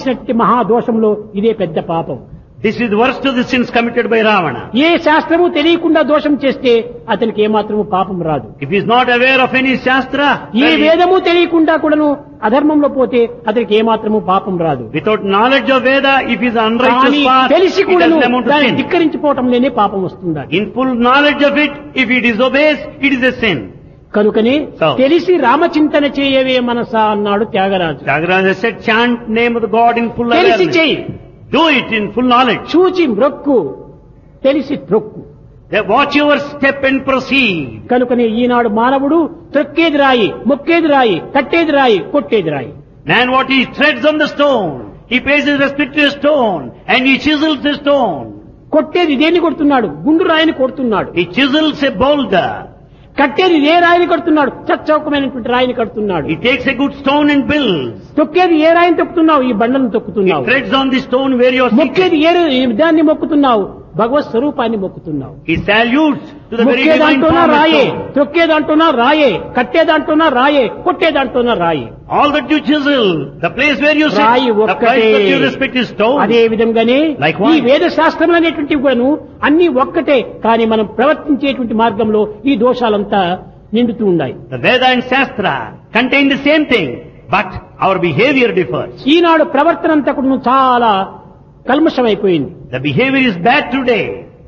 చేసినటువంటి మహాదోషంలో ఇదే పెద్ద పాపం This is the worst of the sins committed by Ravana. ఏ శాస్త్రము తెలియకుండా దోషం చేస్తే అతనికి ఏమాత్రము పాపం రాదు If he is not aware of any Shastra, A then he- వేదము తెలియకుండా కూడాను అధర్మంలో పోతే అతనికి ఏమాత్రము పాపం రాదు without knowledge of Veda, if he is unrighteous కానీ path, తెలిసి it కూడాను doesn't amount to దాన్ని sin. ధిక్కరించిపోవటంలోనే పాపం వస్తుంది In full knowledge of it, if he disobeys, it is a sin. కనుకనే So- తెలిసి రామచింతన చేయవే మనసా అన్నాడు Tyagaraju Tyagaraja said, chant name of the God in full తెలిసి awareness. చెయ్యి Do it in full knowledge. చూచి మ్రొక్కు తెలిసి త్రొక్కు Then watch your step and proceed. కనుకనే ఈనాడు మానవుడు త్రొక్కేది రాయి మొక్కేది రాయి కట్టేది రాయి కొట్టేది రాయి Man, what he treads on the stone, he pays his respect to a stone, and he chisels the stone. కొట్టేది దేన్ని కొడుతున్నాడు గుండు రాయిని కొడుతున్నాడు He chisels a boulder. కట్టేది ఏ రాయిని కడుతున్నాడు చచ్చౌకమైనటువంటి రాయిని కడుతున్నాడు He takes a good stone and builds. తొక్కేది ఏ రాయిని తొక్కుతున్నావు ఈ బండలను He తొక్కుతున్నావు treads on the stone where you are seated. మొక్కేది ఏ ఏ దాన్ని మొక్కుతున్నావు భగవత్ స్వరూపాన్ని మొక్కుతున్నావు He salutes to the very divine మొక్కేదంటూనా form of రాయే stone. తొక్కేదంటూనా రాయే కట్టేదంటూనా రాయే కొట్టేదంటూనా రాయే All that you chisel, the place where you sit, రాయి the ఒక్కటే place that you respect is stone. అదే విధంగానే Likewise. ఈ వేద శాస్త్రములు అనేటువంటివి కూడాను అన్ని ఒక్కటే కానీ మనం ప్రవర్తించేటువంటి మార్గంలో ఈ దోషాలంతా నిండుతూ ఉన్నాయి The Veda and Shastra contain the same thing, but our behavior differs. ఈనాడు ప్రవర్తన అంతా కూడా చాలా కల్మషమైపోయింది The behavior is bad today.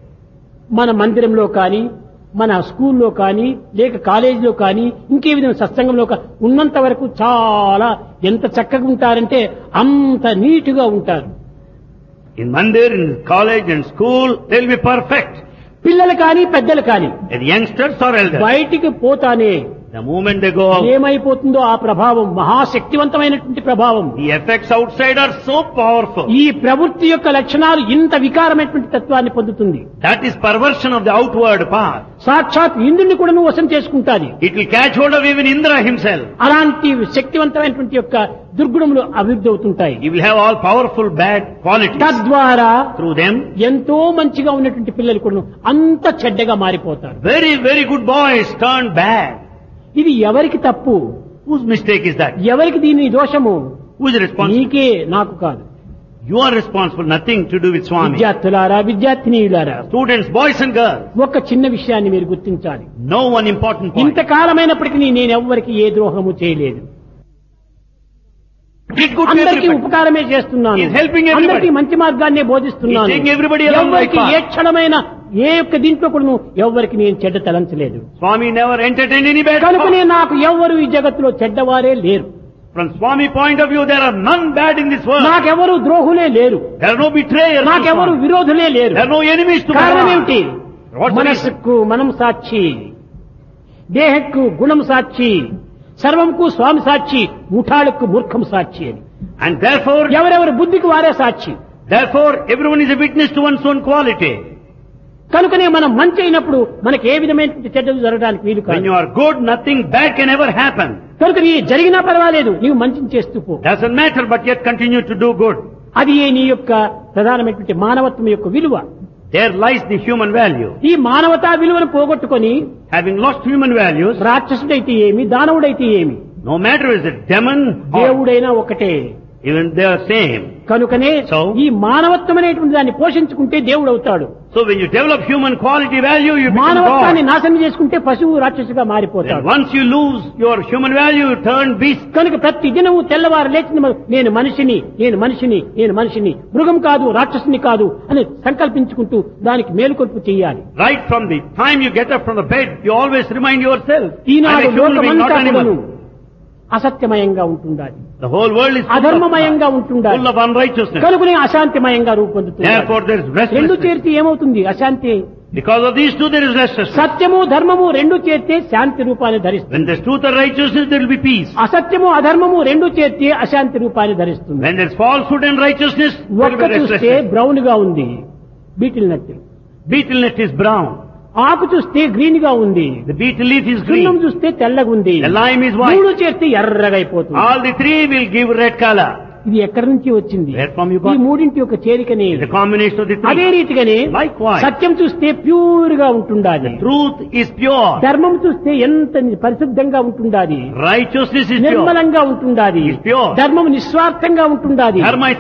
మన మందిరంలో కానీ మన స్కూల్లో కానీ లేక కాలేజీలో కానీ ఇంకే విధంగా సత్సంగంలో కా- ఉన్నంత వరకు చాలా ఎంత చక్కగా ఉంటారంటే అంత నీటుగా ఉంటారు In Mandir, in college and school, they'll be perfect. పిల్లలు కానీ పెద్దలు కానీ The youngsters or elders, బయటికి పోతానే the moment they go out, ఏమైపోతుందో ఆ ప్రభావం మహాశక్తివంతమైనటువంటి ప్రభావం the effects outside are so powerful. ఈ ప్రవృత్తి యొక్క లక్షణాలు ఇంత వికారమైనటువంటి తత్వాన్ని పొందుతుంది That is perversion of the outward path. సాక్షాత్ ఇంద్రుని కూడా నువ్వు వశం చేసుకుంటాది It will catch hold of even Indra himself. అలాంటి శక్తివంతమైనటువంటి యొక్క దుర్గుణములు అభివృద్ధి అవుతుంటాయి He will have all powerful bad qualities. తద్వారా Through them, ఎంతో మంచిగా ఉన్నటువంటి పిల్లలు కూడా అంత చెడ్డగా మారిపోతారు very, very good boys turn bad. ఇది ఎవరికి తప్పు Whose mistake is that? ఎవరికి దీని దోషము Who is responsible? నీకే నాకు కాదు You are responsible, nothing to do with Swami. విద్యార్థులారా విద్యార్థినీయులారా Students, boys and girls, ఒక చిన్న విషయాన్ని మీరు గుర్తించాలి no one important point. ఇంతకాలమైనప్పటికీ నేను ఎవ్వరికి ఏ ద్రోహము చేయలేదు Did good to అందరికీ everybody. ఉపకారమే చేస్తున్నాను He's helping everybody. అందరికీ మంచి మార్గాన్నే బోధిస్తున్నాను He's taking everybody along ఎవరికి right path. ఏ క్షణమైన ఏ యొక్క దీంట్లో కూడా ఎవరికి నేను చెడ్డ తలంచలేదు Swami never entertained any bad కనుకనే thought. నాకు ఎవ్వరు ఈ జగత్తులో చెడ్డవారే లేరు From Swami point of view, there are none bad in this world. నాకెవరు ద్రోహులే లేరు There are no betrayers. to నాకెవరు Swami. విరోధులే లేరు There are no enemies to కారణం Bhagavan. ఏమిటి What's the reason? మనస్సుకు మనం సాక్షి దేహక్కు గుణం సాక్షి సర్వంకు స్వామి సాక్షి ముఠాలకు మూర్ఖం సాక్షి అని And therefore, ఎవరెవరి బుద్ధికి వారే సాక్షి therefore, everyone is a witness to one's own quality. కనుకనే మనం మంచి అయినప్పుడు మనకి ఏ విధమైనటువంటి చెడ్డలు జరగడానికి వీలు When కాదు you are good, nothing bad can ever happen. కనుక నీ జరిగినా పర్వాలేదు నీవు మంచిని చేస్తూ పో Doesn't matter, but yet continue to do good. అది నీ యొక్క ప్రధానమైనటువంటి మానవత్వం యొక్క విలువ There lies the human value. ఈ మానవతా విలువను పోగొట్టుకొని Having lost human values, రాక్షసుడైతే ఏమి దానవుడైతే ఏమి no matter is it demon or దేవుడైనా ఒకటే even they are same. కనుకనే So? ఈ మానవత్వం అనేటువంటి దాన్ని పోషించుకుంటే దేవుడు అవుతాడు So when you develop human quality value, you become మానవత్వాన్ని God. నాశనం చేసుకుంటే పశువు రాక్షసుగా Then మారిపోతాడు once you lose your human value, you turn beast. కనుక ప్రతి దినము తెల్లవారు లేచిన మొదలు నేను మనిషిని నేను మనిషిని నేను మనిషిని మృగం కాదు రాక్షసుని కాదు అని సంకల్పించుకుంటూ దానికి మేలుకొల్పు చేయాలి Right from the time you get up from the bed, you always remind yourself, I'm Eenadu a human being, not లోకమంతా కూడాను animal. అసత్యమయంగా ఉంటుండాలి The whole world is full of, అధర్మమయంగా ఉంటుండాలి full of unrighteousness. కనుకనే అశాంతిమయంగా రూపొందుతుంది Therefore there is రెండు restlessness. చేరితే ఏమవుతుంది అశాంతి Because of these two there is restlessness. సత్యము ధర్మము రెండు చేరితే శాంతి రూపాన్ని ధరిస్తుంది When there's truth and righteousness, there will be peace. అసత్యము అధర్మము రెండు చేరితే అశాంతి రూపాన్ని ధరిస్తుంది When there's falsehood and righteousness, there will ఒక్క be చూస్తే restlessness. బ్రౌన్ గా ఉంది betel nut Beetle net is brown. ఆకు చూస్తే గ్రీన్ గా ఉంది The beetle leaf is సున్నం green. చూస్తే తెల్లగా ఉంది The lime is white. మూడు చేస్తే ఎర్రగా అయిపోతుంది All the three will give red color. ఇది ఎక్కడి నుంచి వచ్చింది Where from you ఈ got? మూడింటి యొక్క చేరికనే The combination of the అదే three. రీతిగానే Likewise. సత్యం చూస్తే ప్యూర్ గా ఉంటుండాలి Truth is pure. ధర్మం చూస్తే ఎంత పరిశుద్ధంగా ఉంటుండాలి Righteousness is pure. నిర్మలంగా ఉంటుండాలి Is pure. ధర్మం నిస్వార్థంగా ఉంటుండాలి Dharma is